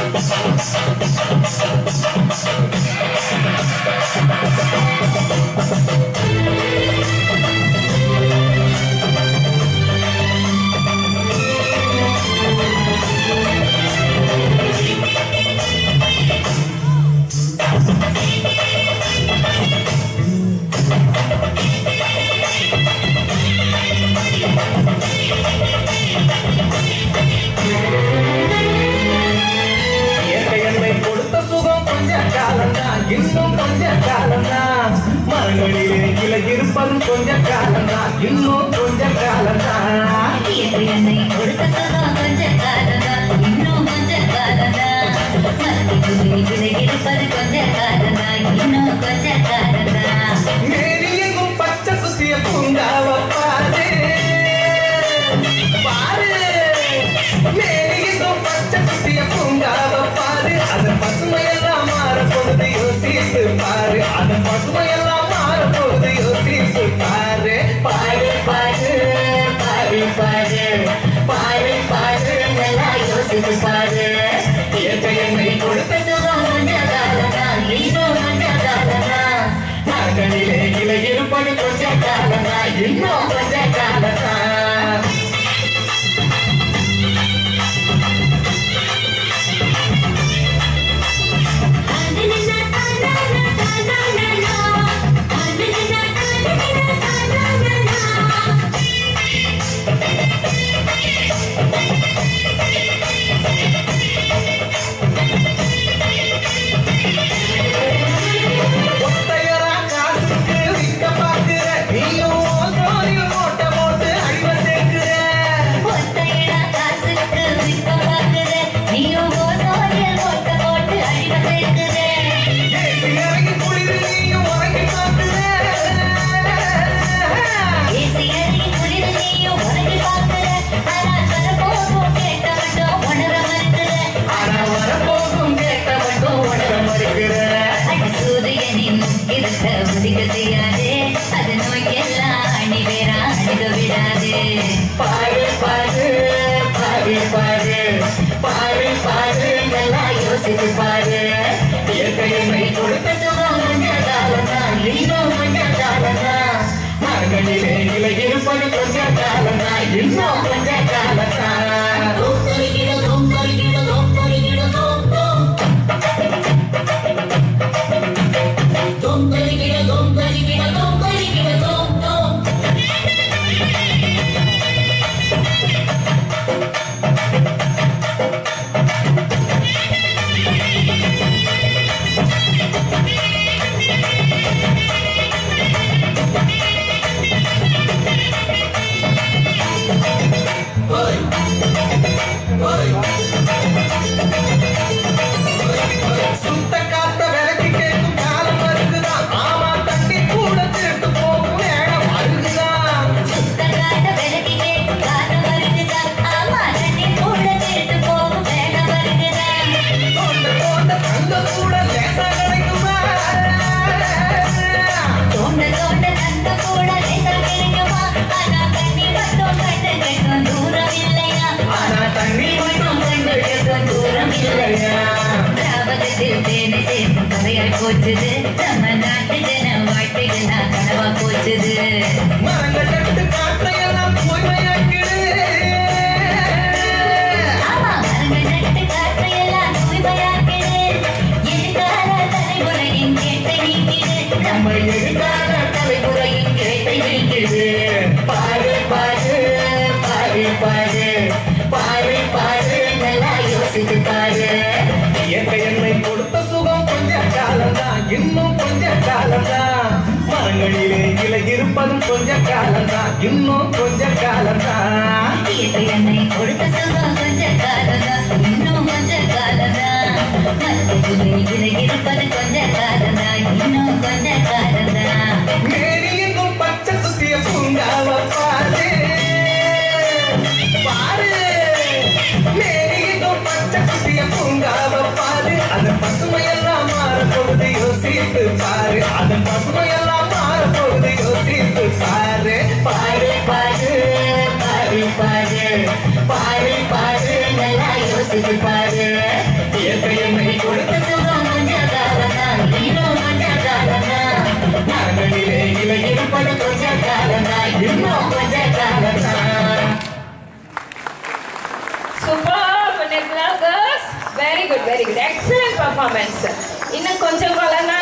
இயற்கை என்னை கொடுத்த சுகம் கொஞ்ச காலம்தான் இன்னும் கொஞ்ச காலம்தான் மரங்களிலே கிளை இருப்பதும் கொஞ்ச காலம்தான் இன்னும் கொஞ்ச காலம்தான் இயற்கை என்னை கொடுத்த சுகம் கொஞ்ச காலம்தான், இன்னும் கொஞ்ச காலம்தான். மரத்துக்குள்ளே விதை இருப்பது கொஞ்ச காலம்தான், இன்னும் கொஞ்ச காலம்தான். மேரி எங்கும் பச்சை குத்திய பூங்காவ பாரு பாரு மேரி எங்கும் பச்சை குத்திய பூங்காவ பாரு அதன் பசுமையெல்லாம் மாற பொழுது யோசித்து பாரு அதன் பசுமையெல்லாம் மாற பொழுது யோசித்து பாரு பாரு பாரு பாரு பாரு பாரு பாரு நல்லா யோசித்து பாரு இயற்கை என்னை கொடுத்த சுகம் கொஞ்ச காலம்தான், இன்னும் கொஞ்ச காலம்தான். மரங்களிலே இலை இருப்பது கொஞ்ச காலமா இன்னும் கொஞ்ச காலமா ஒத்தையரா காசுக்கு விற்க பார்க்கிற நீயும் சோனியில் மூட்டை போட்டு அடிமை சேர்க்கிற ஒத்தையிடா காசுக்கு விற்க பார்க்கிற, நீயும் ஓசோனில் ஓட்ட போட்டு அடிமை சேர்க்கிற. ஏசி இறங்கி குளிரில் நீயும் உறங்கி பார்க்கிற ஏசி அறையில் குளிரில் நீயும் உறங்கி பார்க்கிற. ஆனால் வரப்போகும் கேட்ட மட்டும் உணர மறுக்கிற. ஆனா வரப்போகும் கேட்ட மட்டும் உணர மறுக்கிற அடி சூரியனின் இருக்க உதிக்க செய்யாது அது நோய்க்கெல்லாம் அணி வேறா அணுக விடாது பாரு பாரு பாரு பாரு பாரு பாரு நல்லா யோசித்து பாரு இயற்கை என்னை கொடுத்த சுகம் கொஞ்ச காலம்தான் இன்னும் கொஞ்ச காலம்தான் மரங்களிலே இலை இருப்பது கொஞ்ச காலம்தான் இன்னும் கொஞ்ச காலம்தான் சுத்த காத்த விலைக்கு கேட்கும் காலம் வருகுதான் ஆமா தண்ணி கூட திருட்டு போகும் நேரம் வருகுதான் சுத்தக்காட்ட விலகி கேட்கும் காலம் வருகுதா ஆமா தண்ணி கூட திருட்டு போகும் வேகம் வருகுதா தோண்ட தோண்ட தங்கம் கூட லேசா கிடைக்குமா தோண்ட தோண்ட தங்க கூட லேசா கிடைக்குமா ஆனா தண்ணி மட்டும் கண்டு கேட்கும் தூரம் இல்லையா ஆனா தண்ணி மட்டும் கண்டு கேட்கும் தூரம் இல்லையா திராவகத்தில் தேனை சேர்க்கும் கதையாய் போச்சுது நம்ம நாட்டு ஜன வாழ்க்கைகள்லாம் கனவா போச்சுது மரங்கள் நட்டு காற்றையெல்லாம் தூய்மையாக்கிடு ஆமா மரங்கள் நட்டு காற்றையெல்லாம் தூய்மையாக்கிடு எதிர்கால தலைமுறையின் கேட்டை நீக்கிடு நம்ம எதிர்கால தலைமுறையின் கேட்டை நீக்கிடு பாரு பாரு பாரு பாரு பாரு பாரு நல்லா யோசித்து பாரு இயற்கை என்னை கொடுத்த சுகம் கொஞ்ச காலம்தான் இன்னும் கொஞ்ச காலம்தான் மரங்களிலே இலை இருப்பதும் கொஞ்ச காலம்தான் இன்னும் கொஞ்ச காலம்தான் இயற்கை என்னை கொடுத்த சுகம் கொஞ்ச காலம்தான் இன்னும் கொஞ்ச காலம்தான் மரத்துக்குள்ளே விலை இருப்பது கொஞ்ச காலம்தான் இன்னும் கொஞ்ச காலம்தான் மேரி எங்கும் பச்சை குத்திய பூங்காவ பாரு பாரு மேரி எங்கும் பச்சை குத்திய பூங்காவ பாரு அதன் பசுமையெல்லாம் மாற பொழுது யோசித்து பாரு அதன் பசுமையெல்லாம் மாற பொழுது யோசித்து பாரு பாரு பாரு பாரு பாரு பாரு பாரு நல்லா யோசித்து பாரு இயற்கை என்னை கொடுத்த கொடுத்த சுகம் கொஞ்ச காலம்தான் இன்னும் கொஞ்ச காலம்தான் மரங்களிலே இலை இருப்பது கொஞ்ச காலம்தான் இன்னும் கொஞ்ச காலம்தான் Superb, Nirmala girls. Very good, very good. Excellent performance. இன்னும் கொஞ்சம் காலம்